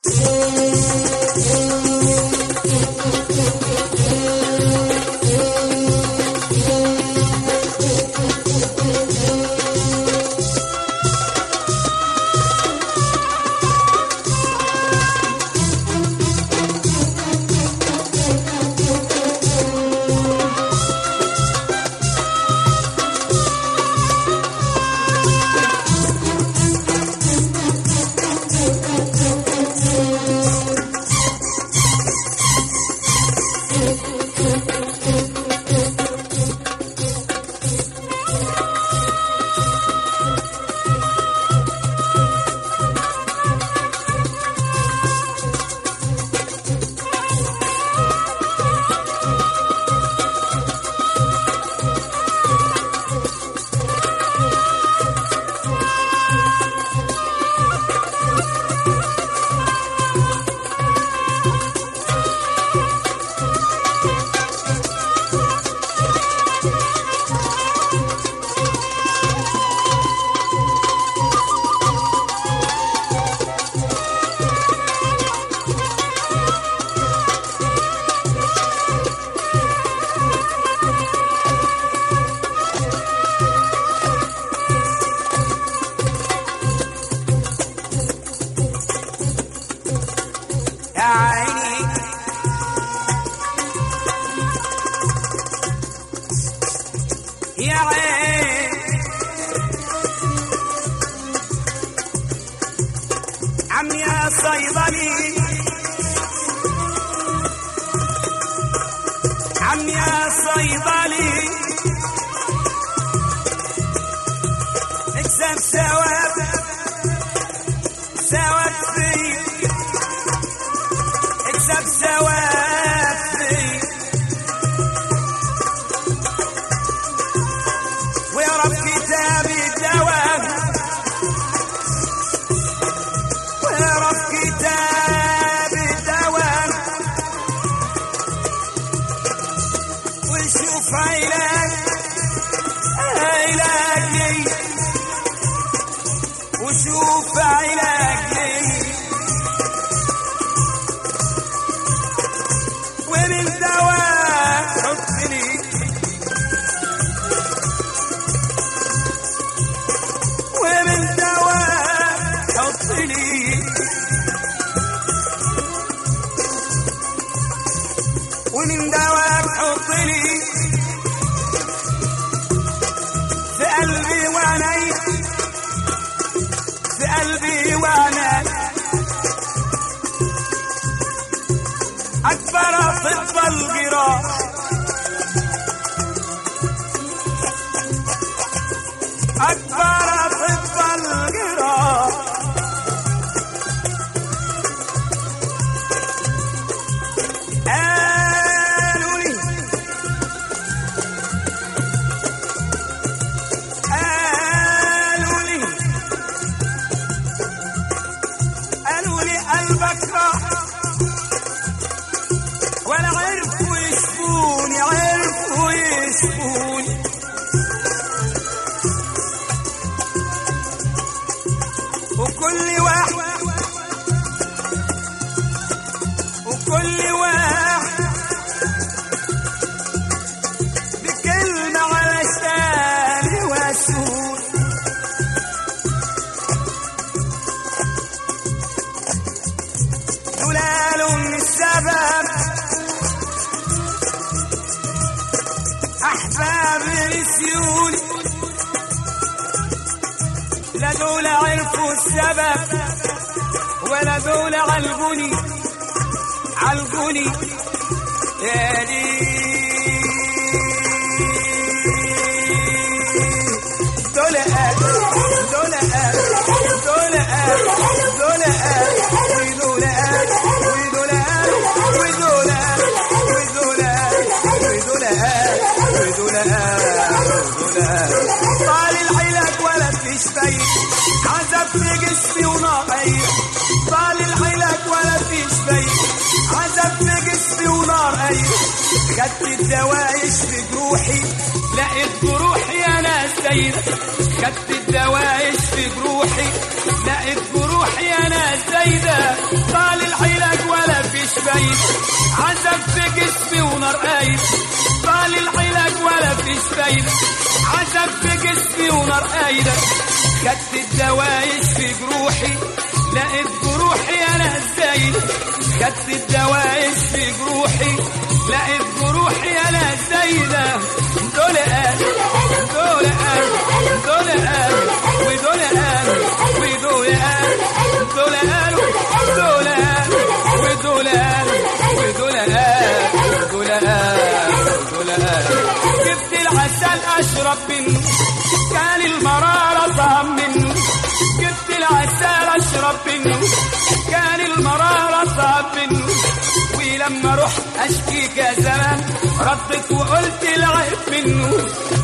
يا عيني يا عين عم يا صيدلي عم يا صيدلي اكسب ثواب ثواب فيه اكسب ثواب فيه واقرا في كتاب الدوام واقرا في كتاب الدوام وشوف علاج علاج لي وشوف علاج لي ومن دواء حط لي ومن دواء حط لي ومن دواء حط لي في قلبي وعيني في قلبي وعيني أكبر طب الجراح أكبر طب الجراح قالوا لي قالوا لي قالوا لي قلبك راح ولا عرفوا يشفوني عرفوا يشفوني وكل واحد وكل واحد بكلمة علشان يواسوني دول قالوا من السبب احباب نسيوني لا دول عرفوا السبب ولا دول علقوني علقوني يا دول قالوا دول قالوا دول قالوا دول قالوا ودول قالوا ودول قالوا ودول قالوا ودول قالوا ودول قالوا ودول قالوا ودول قالوا طال العلاج ولا فيش فايد عذب في جسمي ونار طال العلاج ولا فيش فايد عذب في جسمي ونار ايوه خدت الدواء يشفي جروحي لقيت جروحي انا سيدة خدت الدواء يشفي جروحي لقيت جروحي انا سيدة طال عذب في جسمي ونار قايد طال العلاج ولا فيش فايدة عذب في جسمي ونار قايدة خدت الدوايش في جروحي لقيت جروحي انا ازاي خدت الدوايش في جروحي لقيت جروحي انا ازاي ده دول قال دول قال دول قال ودول قال ودول قال دول قال دول قال ودول قال ودول قال ودول قال ودول قال جبت العسل اشرب منه كان المرارة طعم منه جبت العسل اشرب منه كان المرارة طعم منه ولما رحت اشكيك يا زمان ردت وقلت العيب منه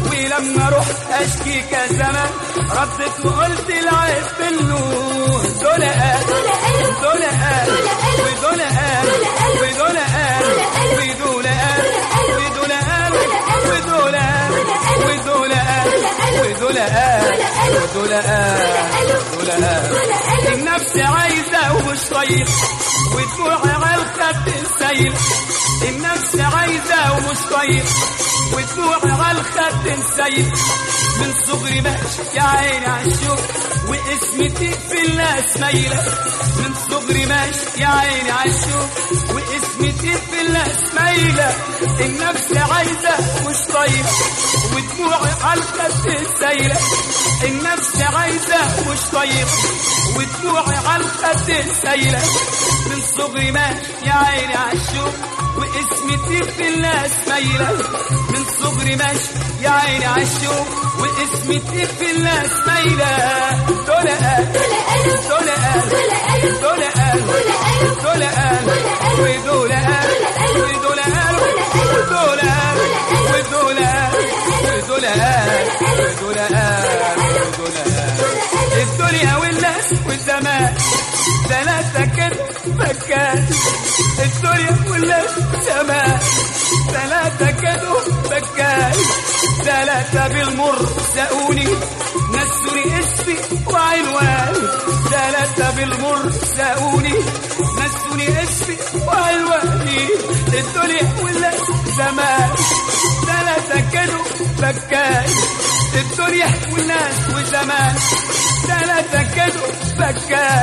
ولما رحت اشكيك يا زمان ردت وقلت العيب منه دول قال دول قال ودول قال ودول قال ودول قال ودول قال ودول قال ودول قال ودول قال ودول قال ودول قال النفس عايزة ومش طيب ودموعي على الخد السيل النفس عايزة ومش طيب ودموعي على الخد السيل من صغري ماشي يا عيني عالشوق واسمتي في الناس مايلة من صغري ماشي يا عيني عالشوق واسمتي في الناس مايلة النفس عايزة مش طيب ودموعي على الخد السيلة النفس عايزة مش طيب ودموعي على الخد السيلة من صغري ماشي يا عيني عالشوق واسمتي في الناس مايلة من صغري ماشي يا عيني عالشوق واسمتي في الناس مايلة دول قال دول قال دول قال دول قال ودول قال ودول قال ودول قال ودول قال ودول قال ودول قال ودول قال الدنيا والناس والزمان ثلاثة كده مكان الدنيا والناس زمان ثلاثة كده مكان ثلاثة بالمر سقوني نسوني اسمي وعنواني ثلاثة بالمر سقوني نسوني اسمي وعنواني الدنيا والناس زمان ثلاثة كده مكان الدنيا والناس وزمان ثلاثة كده مكان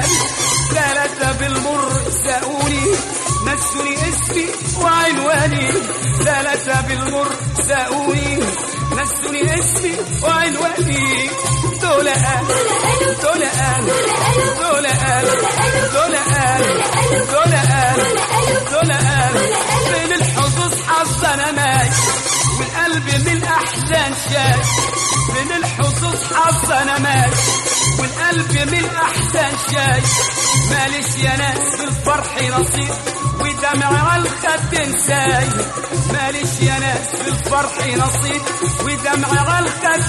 ثلاثة بالمر سقوني نسوني اسمي وعنواني ثلاثة بالمر سقوني نسوني اسمي وعنواني دول قال دول قال دول قال دول قال دول قال دول قال بين الحظوظ حظ انا ماشي والقلب من الاحزان شاش بين الحظوظ حظ انا ماشي والقلب من الاحزان شاش ماليش يا ناس في الفرح نصيب ودمع على الخد انساي ماليش يا ناس في الفرح نصيب ودمع على الخد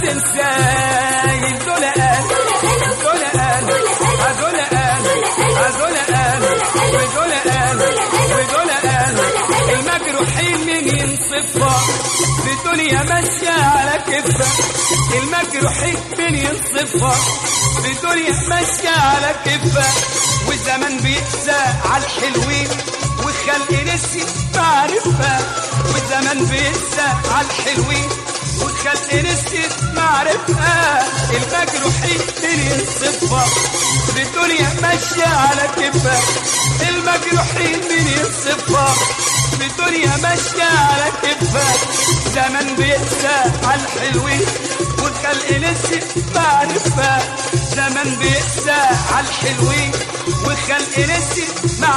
انساي دول قال دول قال دول قال دول قال ودول قال ودول قال المجروحين من ينصفها في الدنيا ماشية على كفة المجروحين من ينصفها في الدنيا ماشية على كفة والزمن بيقسى على الحلوين وخلق نسي معرفة والزمن بيقسى على الحلوين وخلق نسي معرفة المجروحين من ينصفها في الدنيا ماشية على كفة المجروحين من ينصفها في الدنيا ماشية على كفة زمن بيقسى على الحلوين والخلق نسي معرفة زمن بيقسى على الحلوين والخلق نسي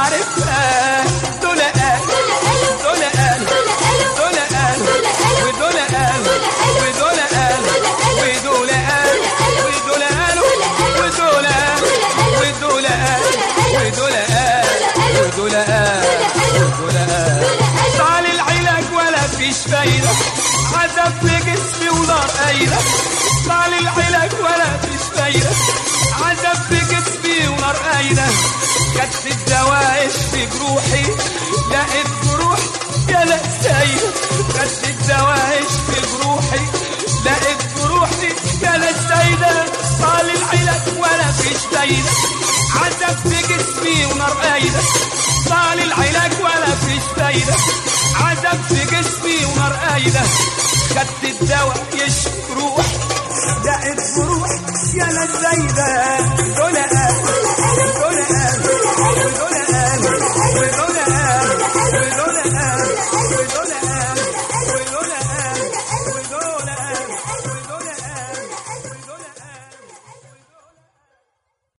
معرفة دول قال دول قال دول قال ودول قال ودول قال ودول قال ودول قال ودول قال ودول قال ودول قال ودول قال ودول قال طال العلاج ولا فيش فايدة عذب في جسمي ونار قايلة طال العلاج ولا فيش فايدة عذب في جسمي ونار قايلة خدت الدوايش في جروحي لقيت جروح يا لا سايلة خدت الدوايش في جروحي لقيت جروحي يا لا سايلة طال العلاج ولا فيش فايدة عذب في جسمي ونار قايلة طال العلاج ولا فيش فايدة فايدة خدت الدواء يشفي روح دقت بروح يا لا الزايدة دول قالوا